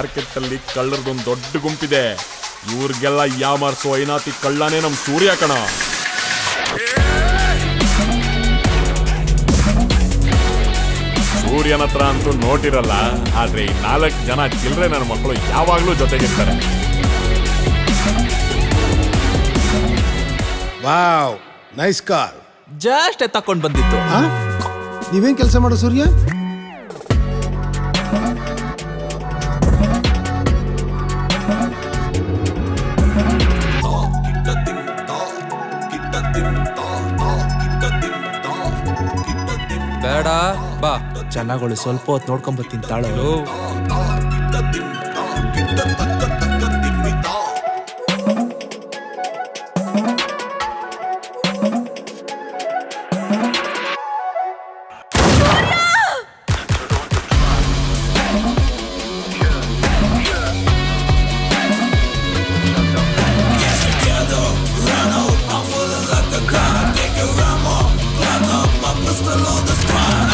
market ಅಲ್ಲಿ ಕಳ್ಳರದೊಂದು ದೊಡ್ಡ ಗುಂಪಿದೆ ಇವ್ರಿಗೆಲ್ಲ ಯಾಮಾರ್ಸೋ ಐನಾತಿ ಕಳ್ಳನೇ ನಮ್ ಸೂರ್ಯ ಕಣ ಸೂರ್ಯನ ಹತ್ರ ಅಂತೂ ನೋಟಿರಲ್ಲ ಆದ್ರೆ ಈ ನಾಲ್ಕು ಜನ ಚಿಲ್ರೆ ನನ್ನ ಮಕ್ಕಳು ಯಾವಾಗ್ಲೂ ಜೊತೆಗಿರ್ತಾರೆ ವಾವ್ ನೈಸ್ ಕಾರ್ ಜಸ್ಟ್ ತಕೊಂಡ್ ಬಂದಿತ್ತು ನೀವೇನ್ ಕೆಲಸ ಮಾಡೋ ಸೂರ್ಯ ಬೇಡ ಬಾ ಚೆನ್ನಾಗಳು ಸ್ವಲ್ಪ ಹೊತ್ತು ನೋಡ್ಕೊಂಡ್ ಬರ್ತೀನಿ ತಾಳು Pistol on the squad